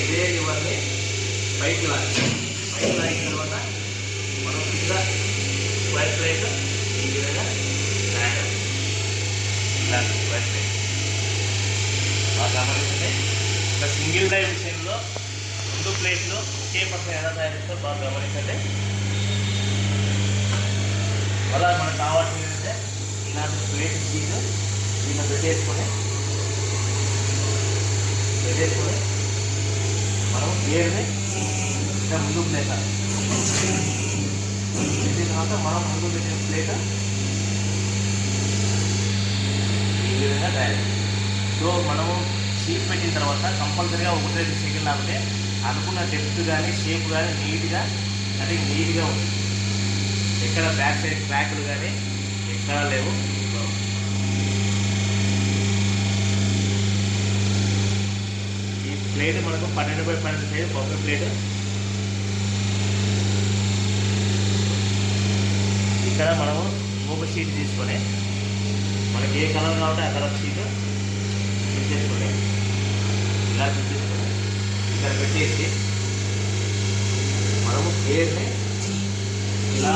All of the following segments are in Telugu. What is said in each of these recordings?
ఇదే ఇవన్నీ పైకి లాగి పైకి లాగిన తర్వాత మనం కింద వైట్ ప్లేట్ ఈ విధంగా తయారు ఇలా వైట్ ప్లేట్ బాగా గమనించండి ఒక సింగిల్ డై మిషన్లో రెండు ప్లేట్లు ఒకే పక్కన ఎలా తయారు చేస్తారో బాగా గమనించండి అలా మనకు కావాల్సింది ఏంటంటే ఇలాంటి ప్లేట్ షీట్ దీన్ని పెట్టేసుకొని పెట్టేసుకొని మనం గేర్ని ఇంకా ముందు ప్లేట్ పెట్టిన తర్వాత మనం ముందు పెట్టిన ప్లేట్ ఈ విధంగా తయారు సో మనము షీట్ పెట్టిన తర్వాత కంపల్సరీగా ఒకటి రెండు సెకండ్ ఆపితే అనుకున్న డెప్త్ కానీ షేప్ కానీ నీట్గా అది నీట్గా ఉంది ఎక్కడ బ్యాక్ సైడ్ క్రాక్లు కానీ ఎక్కడా లేవు ఈ ప్లేట్ మనకు పన్నెండు బై పన్నెండు సైజ్ బొమ్మ ప్లేట్ ఇక్కడ మనము మూగ షీట్ తీసుకొని మనకి ఏ కలర్ కావాలంటే ఆ కలర్ షీట్ పెట్టేసుకొని ఇలా పెట్టేసుకొని ఇక్కడ పెట్టేసి మనము గేర్ని ఇలా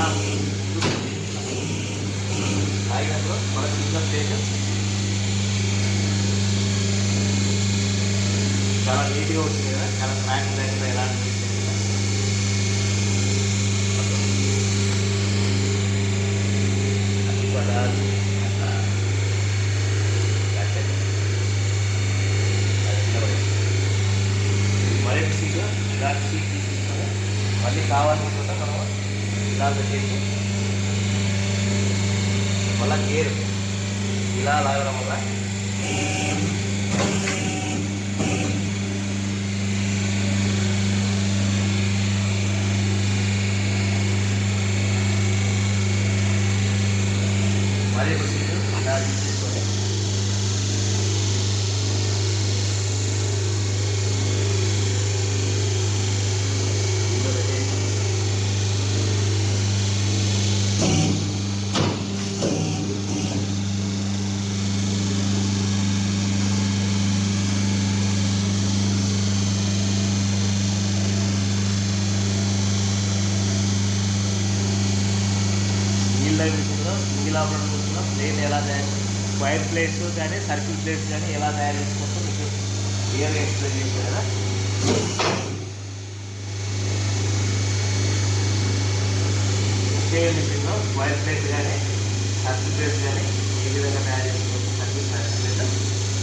తాగినప్పుడు మన చిన్న ప్లేట్ చాలా నీట్గా వచ్చింది కదా చాలా క్రాక్ లేకుండా ఎలా అనిపించింది కదా అది కూడా అట్లా that's it. అది కింద పడేసి. మరొక సీట్ ఇలాంటి సీట్ తీసుకొని మళ్ళీ కావాలనుకుంటే మనం ఇలా పెట్టేసి మళ్ళా గేర్ ఇలా లాగడం వల్ల మరి ఒక సీటు ఇలా తీసుకొని ఇందులో పెట్టేసి స్టీల్ లైవ్ విషయంలో సింగిల్ ఆపరేటర్ విషయంలో ప్లేట్ ఎలా తయారు వైర్ ప్లేట్స్ కానీ సర్కిల్ ప్లేట్స్ కానీ ఎలా తయారు చేసుకోవచ్చో మీకు క్లియర్గా ఎక్స్ప్లెయిన్ చేశాను కదా ఒకే విషయంలో వైర్ ప్లేట్స్ కానీ సర్కిల్ ప్లేట్స్ కానీ ఏ విధంగా తయారు చేసుకోవచ్చు సర్కిల్ సర్కిల్ ప్లేట్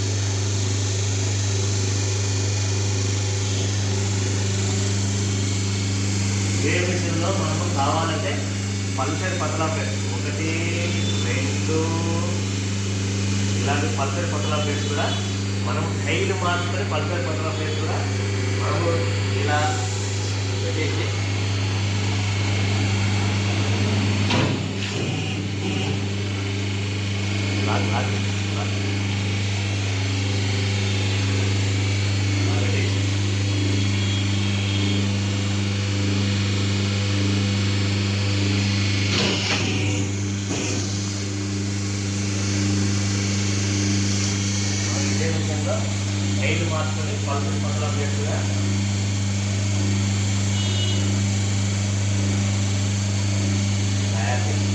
ఏ విషయంలో మనము కావాలంటే పల్సర్ పతలా ప్లేట్స్ ఒకటి రెండు ఇలాంటి పల్సర్ పతలా ప్లేట్స్ కూడా మనం హైలు మార్చుకొని పల్సర్ పతలా ప్లేట్స్ కూడా మనము ఇలా పెట్టేసి లాగ్ లాగ్ లాగ్. ఇలా పెట్టేసి మనం ఇదే విధంగా ఐదు మార్చుకొని పల్సర్ పతలా ప్లేట్స్ కూడా తయారు చేస్తాం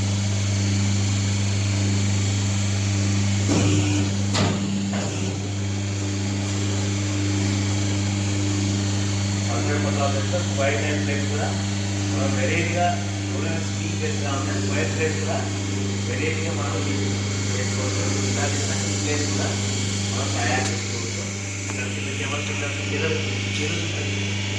hundred percent white and plate కూడా మనం వెరైటీగా ఎవరైనా స్టీల్ ప్లేట్స్ కావాలంటే వైట్ ప్లేట్ కూడా వెరైటీగా మనం చేసుకోవచ్చు ఇలాంటి స్టీల్ ప్లేట్ కూడా మనం తయారు చేసుకోవచ్చు ఇక్కడ కింద కెమెరా కింద కింద కింద ఉంటుంది.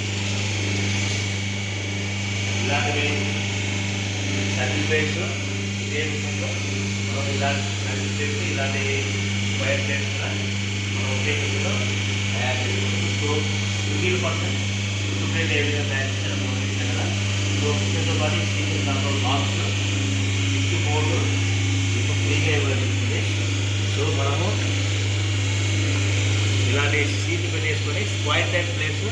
ఇలాంటివి సర్కిల్ ప్లేట్స్ ఇదే విషయంలో మనం ఇలాంటి సర్కిల్ ప్లేట్స్ ఇలాంటి వైట్ ప్లేట్స్ కూడా మనం ఒకే విధంగా తయారు చేసుకోవచ్చు సో సింగిల్ పర్సెంట్ ప్లేట్ ఏ విధంగా తయారు చేయాలో మనం చూసాం కదా సో కింద పాటు స్టీల్ దాంట్లో బాక్స్ స్విచ్ బోర్డు మీకు ఫ్రీగా ఇవ్వబడుతుంది సో మనము ఇలాంటి సీట్ పెట్టేసుకొని స్క్వైర్ టైప్ ప్లేస్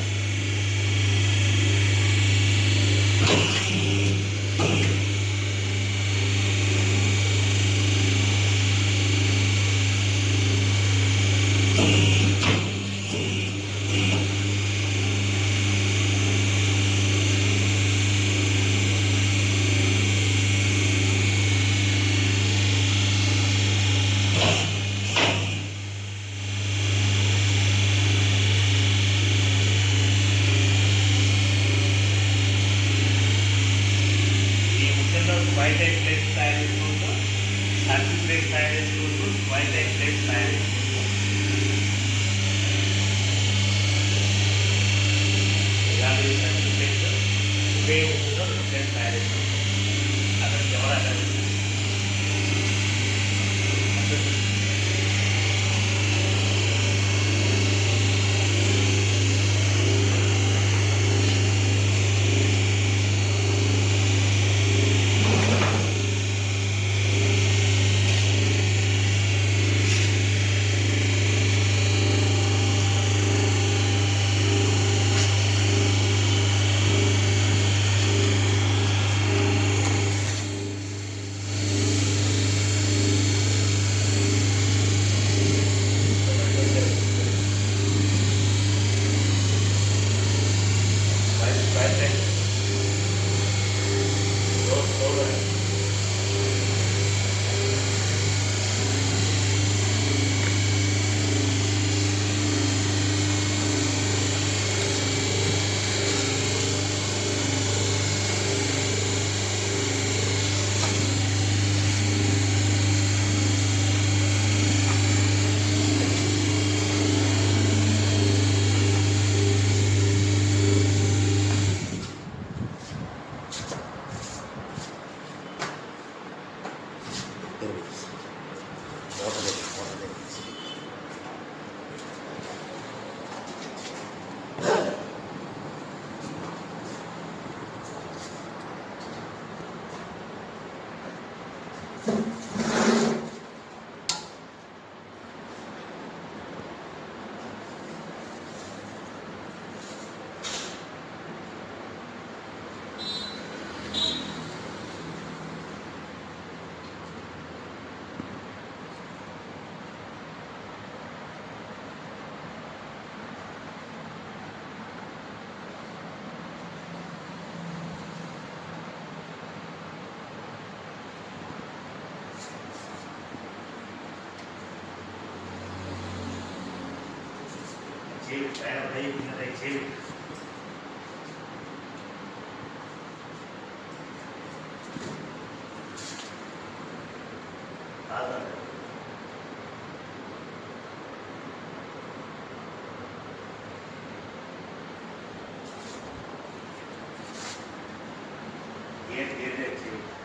తయారు చేసుకుంటూ వైల్డ్ లైఫ్ ప్లేట్స్ తయారు చేసుకుంటాం ఇలాంటి సర్టిఫికేట్స్ ఉపయోగించుకుంటూ ప్లేట్స్ తయారు చేసుకుంటాం అక్కడ కెమెరా అక్కడ wild wildlife road road చేయి పైన పై కింద పై చేయి కాదు ఏం ఏం చేయి